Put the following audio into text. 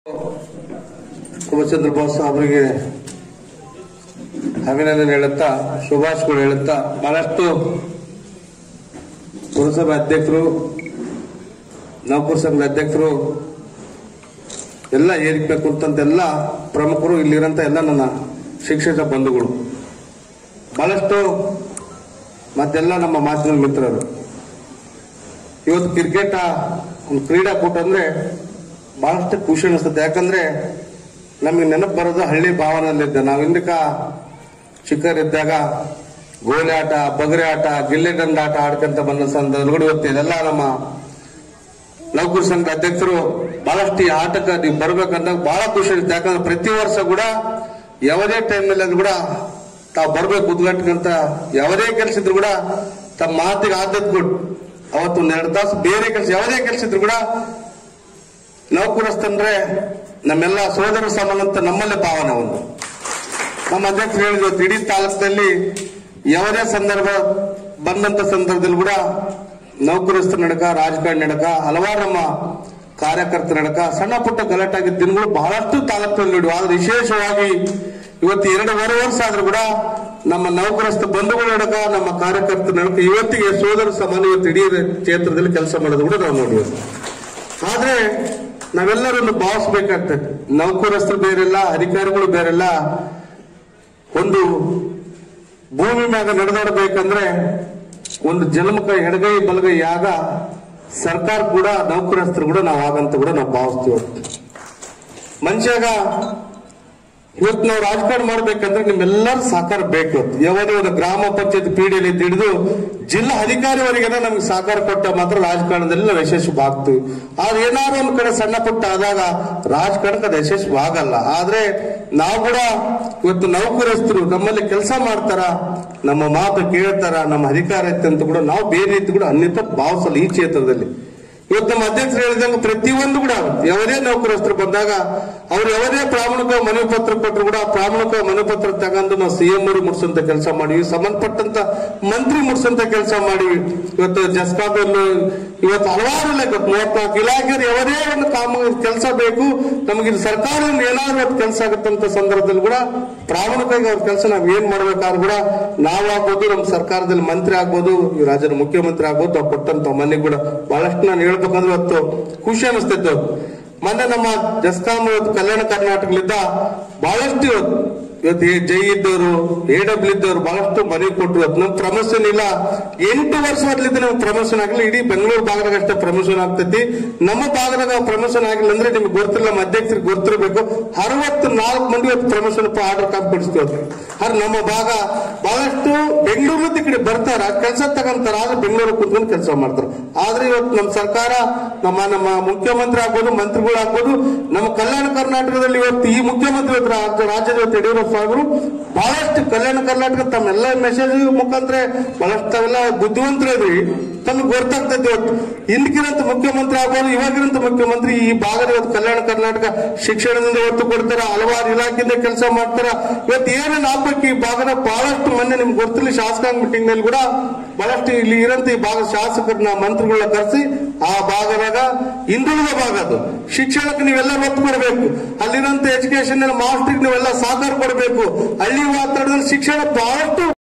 ಕುಮಚಂದ್ರ ಬೋಸ್ ಅವರಿಗೆ ಅಭಿನಂದನೆ ಹೇಳುತ್ತಾ ಶುಭಾಶಯಗಳು ಹೇಳುತ್ತಾ ಬಹಳಷ್ಟು ಪುರಸಭೆ ಅಧ್ಯಕ್ಷರು ನೌಕರ ಸಂಘದ ಅಧ್ಯಕ್ಷರು ಎಲ್ಲ ಏರಿಕೆ ಕುರಿತಂತ ಎಲ್ಲ ಪ್ರಮುಖರು ಇಲ್ಲಿರಂತ ಎಲ್ಲ ನನ್ನ ಶಿಕ್ಷಕ ಬಂಧುಗಳು ಬಹಳಷ್ಟು ಮತ್ತೆಲ್ಲ ನಮ್ಮ ಮಾಧ್ಯಮ ಮಿತ್ರರು ಇವತ್ತು ಕ್ರಿಕೆಟ್ ಒಂದು ಕ್ರೀಡಾಕೂಟ ಅಂದ್ರೆ ಬಹಳಷ್ಟು ಖುಷಿ ಅನಿಸ್ತದೆ ಯಾಕಂದ್ರೆ ನಮಗೆ ನೆನಪು ಬರೋದು ಹಳ್ಳಿ ಭಾವನಲ್ಲಿದ್ದೆ ನಾವು ಹಿಂದಕ್ಕ ಚಿಕ್ಕರಿದ್ದಾಗ ಗೋಲಿ ಆಟ ಬಗರೆ ಆಟ ಗಿಲ್ಲಿ ದಂಡ ಆಟ ಆಡ್ಕೊಂತ ಬಂದ ಸಂದರ್ಭಗಳು ಇವತ್ತು ಇದೆಲ್ಲ ನಮ್ಮ ನೌಕರ ಸಂಘದ ಅಧ್ಯಕ್ಷರು ಬಹಳಷ್ಟು ಈ ಆಟಕ್ಕೆ ನೀವು ಬರ್ಬೇಕಂದಾಗ ಬಹಳ ಖುಷಿ ಇರುತ್ತೆ ಯಾಕಂದ್ರೆ ಪ್ರತಿ ವರ್ಷ ಕೂಡ ಯಾವುದೇ ಟೈಮ್ನಲ್ಲಿ ಅದು ಕೂಡ ತಾವು ಬರ್ಬೇಕು ಉದ್ಘಾಟಕಂತ ಯಾವುದೇ ಕೆಲಸ ಇದ್ರು ಕೂಡ ತಮ್ಮ ಮಾತಿಗೆ ಆದದ್ದು ಕೊಟ್ಟು ಅವತ್ತು ಒಂದ್ ಎರಡು ತಾಸು ಬೇರೆ ಕೆಲಸ ಯಾವುದೇ ಕೆಲಸ ಇದ್ರು ಕೂಡ ನೌಕರಸ್ತಂದ್ರೆ ನಮ್ಮೆಲ್ಲ ಸೋದರ ಸಮಾನ ಅಂತ ನಮ್ಮಲ್ಲೇ ಭಾವನೆ ಒಂದು ನಮ್ಮ ಅಧ್ಯಕ್ಷರು ಹೇಳಿದ್ರು ಇವತ್ತು ಇಡೀ ತಾಲೂಕಿನಲ್ಲಿ ಯಾವುದೇ ಸಂದರ್ಭ ಬಂದಂತ ಸಂದರ್ಭದಲ್ಲಿ ಕೂಡ ನೌಕರಸ್ಥ ನಡಕ ರಾಜಕಾರಣ ನಡಕ ಹಲವಾರು ನಮ್ಮ ಕಾರ್ಯಕರ್ತರ ನಡಕ ಸಣ್ಣ ಪುಟ್ಟ ಗಲಾಟೆ ಆಗಿದ್ದ ದಿನಗಳು ಬಹಳಷ್ಟು ತಾಲೂಕಿನಲ್ಲಿ ನೋಡಿ ಆದ್ರೆ ವಿಶೇಷವಾಗಿ ಇವತ್ತು ಎರಡೂವರೆ ವರ್ಷ ಆದ್ರೂ ಕೂಡ ನಮ್ಮ ನೌಕರಸ್ಥ ಬಂಧುಗಳ ನಡಕ ನಮ್ಮ ಕಾರ್ಯಕರ್ತರ ನಡಕ ಇವತ್ತಿಗೆ ಸೋದರ ಸಮಾನ ಇವತ್ತು ಇಡೀ ಕ್ಷೇತ್ರದಲ್ಲಿ ಕೆಲಸ ಮಾಡೋದು ಕೂಡ ನಾವು ನೋಡಿದ್ವಿ ಆದ್ರೆ ನಾವೆಲ್ಲರೂ ಒಂದು ಭಾವಿಸ್ಬೇಕಾಗ್ತದೆ ನೌಕರಸ್ಥರು ಬೇರೆಲ್ಲ ಅಧಿಕಾರಿಗಳು ಬೇರೆಲ್ಲ ಒಂದು ಭೂಮಿ ಮ್ಯಾಗ ನಡೆದಾಡಬೇಕಂದ್ರೆ ಒಂದು ಜನ್ಮಕ ಎಡಗೈ ಬಲಗೈ ಯಾಗ ಸರ್ಕಾರ ಕೂಡ ನೌಕರಸ್ಥರು ಕೂಡ ನಾವು ಆಗಂತ ಕೂಡ ನಾವು ಭಾವಿಸ್ತೀವಿ ಮನುಷ್ಯಾಗ ಇವತ್ತು ನಾವು ರಾಜಕಾರಣ ಮಾಡ್ಬೇಕಂದ್ರೆ ನಿಮ್ಮೆಲ್ಲರ ಸಹಕಾರ ಬೇಕು ಯಾವುದೇ ಒಂದು ಗ್ರಾಮ ಪಂಚಾಯತ್ ಪೀಡಿಯಲ್ಲಿ ಹಿಡಿದು ಜಿಲ್ಲಾ ಅಧಿಕಾರಿವರೆಗೆಲ್ಲ ನಮ್ಗೆ ಸಹಕಾರ ಕೊಟ್ಟ ಮಾತ್ರ ರಾಜಕಾರಣದಲ್ಲಿ ನಾವು ಯಶಸ್ವಿ ಆಗ್ತೀವಿ ಆದ್ರೆ ಏನಾದ್ರು ಒಂದ್ ಕಡೆ ಸಣ್ಣ ಪುಟ್ಟ ಆದಾಗ ರಾಜಕಾರಣಕ್ಕೆ ಅದು ಯಶಸ್ವಿ ಆಗಲ್ಲ ಆದ್ರೆ ನಾವು ಕೂಡ ಇವತ್ತು ನೌಕರಸ್ಥರು ನಮ್ಮಲ್ಲಿ ಕೆಲಸ ಮಾಡ್ತಾರ ನಮ್ಮ ಮಾತು ಕೇಳ್ತಾರ ನಮ್ಮ ಅಧಿಕಾರ ಐತೆ ಅಂತ ಕೂಡ ನಾವು ಬೇರೆ ರೀತಿ ಕೂಡ ಅನ್ಯತ ಭಾವಿಸಲ್ಲ ಈ ಕ್ಷೇತ್ರದಲ್ಲಿ ಇವತ್ತು ನಮ್ಮ ಅಧ್ಯಕ್ಷರು ಹೇಳಿದಂಗೆ ಪ್ರತಿಯೊಂದು ಕೂಡ ಯಾವುದೇ ನೌಕರಸ್ಥರು ಬಂದಾಗ ಅವ್ರು ಯಾವುದೇ ಪ್ರಾಮಾಣಿಕ ಮನವಿ ಪತ್ರ ಕೊಟ್ಟರು ಕೂಡ ಆ ಪ್ರಾಮಾಣಿಕ ಮನವಿ ಪತ್ರ ತಗೊಂಡು ನಾವು ಸಿಎಂ ಅವರು ಮುಡ್ಸಂತ ಕೆಲಸ ಮಾಡಿವಿ ಸಂಬಂಧಪಟ್ಟಂತ ಮಂತ್ರಿ ಮುಡ್ಸಂತ ಕೆಲಸ ಮಾಡಿವಿ ಇವತ್ತು ಜಸ್ಕಾಬಲ್ಲಿ ಇವತ್ತು ಹಲವಾರು ಇಲಾಖೆ ಮೂವತ್ನಾಲ್ಕು ಇಲಾಖೆಯವರು ಯಾವುದೇ ಒಂದು ಕಾಮ ಕೆಲಸ ಬೇಕು ನಮಗೆ ಇದು ಸರ್ಕಾರದಿಂದ ಏನಾದ್ರು ಒಂದು ಕೆಲಸ ಆಗುತ್ತಂತ ಸಂದರ್ಭದಲ್ಲಿ ಕೂಡ ಪ್ರಾಮಾಣಿಕವಾಗಿ ಅವ್ರ ಕೆಲಸ ನಾವ್ ಏನ್ ಮಾಡ್ಬೇಕಾದ್ರೂ ಕೂಡ ನಾವಾಗ್ಬೋದು ನಮ್ಮ ಸರ್ಕಾರದಲ್ಲಿ ಮಂತ್ರಿ ಆಗ್ಬೋದು ಈ ರಾಜ್ಯದ ಮುಖ್ಯಮಂತ್ರಿ ಆಗ್ಬೋದು ನಾವು ಕೊಟ್ಟಂತ ಮನೆ ಕೂಡ ಬಹಳಷ್ಟು ನಾನು ಹೇಳ್ಬೇಕಂದ್ರೆ ಇವತ್ತು ಖುಷಿ ಅನಿಸ್ತಿತ್ತು ಮೊನ್ನೆ ನಮ್ಮ ಜಸ್ಕಾಂ ಇವತ್ತು ಕಲ್ಯಾಣ ಕರ್ನಾಟಕಲಿದ್ದ ಬಹಳಷ್ಟು ಇವತ್ತು ಇವತ್ತು ಈ ಜೈ ಇದ್ದವರು ಎ ಡಬ್ಲ್ಯೂ ಇದ್ದವರು ಬಹಳಷ್ಟು ಮನೆ ಕೊಟ್ಟರು ಇವತ್ತು ನಮ್ ಪ್ರಮೋಷನ್ ಇಲ್ಲ ಎಂಟು ವರ್ಷ ಮೊದಲಿದ್ದ ನಮ್ಗೆ ಪ್ರಮೋಷನ್ ಆಗಿಲ್ಲ ಇಡೀ ಬೆಂಗಳೂರು ಭಾಗದಾಗ ಅಷ್ಟೇ ಪ್ರಮೋಷನ್ ಆಗ್ತೈತಿ ನಮ್ಮ ಭಾಗದಾಗ ಪ್ರಮೋಷನ್ ಆಗಿಲ್ಲ ಅಂದ್ರೆ ನಿಮ್ಗೆ ಗೊತ್ತಿಲ್ಲ ನಮ್ಮ ಅಧ್ಯಕ್ಷರಿಗೆ ಗೊತ್ತಿರಬೇಕು ಅರವತ್ತು ನಾಲ್ಕು ಮಂದಿ ಇವತ್ತು ಪ್ರಮೋಷನ್ ಆರ್ಡರ್ ಕಾಂಪಿಡಿಸ್ತೀವಿ ಆದ್ರೆ ನಮ್ಮ ಭಾಗ ಬಹಳಷ್ಟು ಬೆಂಗಳೂರಿಂದ ಈ ಕಡೆ ಬರ್ತಾರ ಕೆಲಸ ತಗೊಂತಾರ ಆದ್ರೆ ಬೆಂಗಳೂರು ಕುತ್ಕೊಂಡು ಕೆಲಸ ಮಾಡ್ತಾರ ಆದ್ರೆ ಇವತ್ತು ನಮ್ಮ ಸರ್ಕಾರ ನಮ್ಮ ನಮ್ಮ ಮುಖ್ಯಮಂತ್ರಿ ಆಗ್ಬೋದು ಮಂತ್ರಿಗಳು ಆಗ್ಬೋದು ನಮ್ಮ ಕಲ್ಯಾಣ ಕರ್ನಾಟಕದಲ್ಲಿ ಇವತ್ತು ಈ ಮುಖ್ಯಮಂತ್ರಿ ಇವತ್ತು ರಾಜ್ಯ- ರಾಜ್ಯದ ಇವತ್ತು ಯಡಿಯೂರಪ್ಪ ಅವರು ಬಹಳಷ್ಟು ಕಲ್ಯಾಣ ಕರ್ನಾಟಕ ತಮ್ಮೆಲ್ಲ ಮೆಸೇಜ್ ಮುಖಾಂತರ ಬಹಳಷ್ಟು ತಾವೆಲ್ಲ ಬುದ್ಧಿವಂತರು ಇದ್ರಿ ತಮಗೆ ಗೊತ್ತಾಗ್ತೈತಿ ಇವತ್ತು ಹಿಂದಕ್ಕಿರಂತ ಮುಖ್ಯಮಂತ್ರಿ ಆಗ್ಬೋದು ಇವಾಗಿರಂತ ಮುಖ್ಯಮಂತ್ರಿ ಈ ಭಾಗದ ಇವತ್ತು ಕಲ್ಯಾಣ ಕರ್ನಾಟಕ ಶಿಕ್ಷಣದಿಂದ ಒತ್ತು ಕೊಡ್ತಾರ ಹಲವಾರು ಇಲಾಖೆಯಿಂದ ಕೆಲಸ ಮಾಡ್ತಾರ ಇವತ್ತು ಏನೇನು ಆಗ್ಬೇಕು ಈ ಭಾಗದ ಬಹಳಷ್ಟು ಮೊನ್ನೆ ನಿಮ್ಗೆ ಗೊತ್ತಿಲ್ಲ ಶಾಸಕಾಂಗ ಮೀಟಿಂಗ್ ನಲ್ಲಿ ಕೂಡ ಬಹಳಷ್ಟು ಇಲ್ಲಿ ಇರಂತ ಈ ಭಾಗದ ಶಾಸಕರನ್ನ ಮಂತ್ರಿಗಳನ್ನ ಕರೆಸಿ ಆ ಭಾಗದಾಗ ಹಿಂದುಳಿದ ಭಾಗ ಅದು ಶಿಕ್ಷಣಕ್ಕೆ ನೀವೆಲ್ಲ ಒತ್ತು ಕೊಡಬೇಕು ಅಲ್ಲಿರಂತ ಎಜುಕೇಶನ್ ಮಾಸ್ಟರ್ ನೀವೆಲ್ಲ ಸಹಕಾರ ಕೊಡಬೇಕು ಹಳ್ಳಿ ವಾತಾವರಣದಲ್ಲಿ ಶಿಕ್ಷಣ ಬಹಳಷ್ಟು